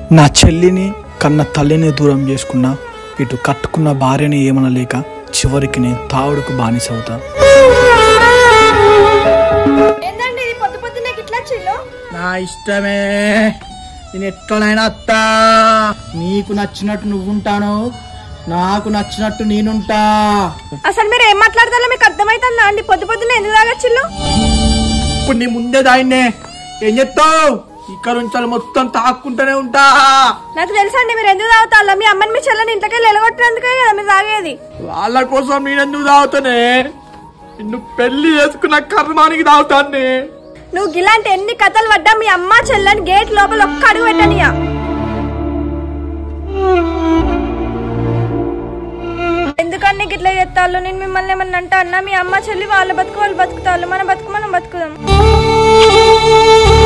నా చెల్లిని కన్న తల్లిని దూరం చేసుకున్నా ఇటు కట్టుకున్న భార్యని ఏమనలేక చివరికి నేను తావుడుకు బానిసవుతా ఏందండి ఇది పొద్దు పొద్దునే ఇట్లా చిల్లు నా ఇష్టమే నేను ఎట్లనైనా అత్తా నీకు నచ్చినట్టు నువ్వుంటాను నాకు నచ్చినట్టు నేనుంటా అసలు మీరు ఏం మాట్లాడతారో మీకు అర్థమైతుందా అండి పొద్దు పొద్దునే ఎందుకు తాగచ్చిల్లు ఇప్పుడు నీ ముందే దాయినే ఏం చెప్తావు ఇక్కడ నుంచి మొత్తం తాక్కుంటూనే ఉంటా నాకు తెలుసండి మీరు ఎందుకు తాగుతారా మీ అమ్మని మీ చెల్లని ఇంతకే వెళ్ళగొట్టినందుకే కదా మీరు తాగేది వాళ్ళ కోసం నేనెందుకు తాగుతానే నిన్ను పెళ్లి చేసుకున్న కర్మానికి తాగుతానే నువ్వు ఇలాంటి ఎన్ని కథలు పడ్డా మీ అమ్మ చెల్లని గేట్ లోపల ఒక్క అడుగు పెట్టనియా ఎందుకని గిట్లా చేస్తాళ్ళు నేను మిమ్మల్ని ఏమన్నా అంటా అన్నా మీ అమ్మ చెల్లి వాళ్ళ బతుకు వాళ్ళు బతుకుతాళ్ళు మన బతుకు మనం బతుకుదాం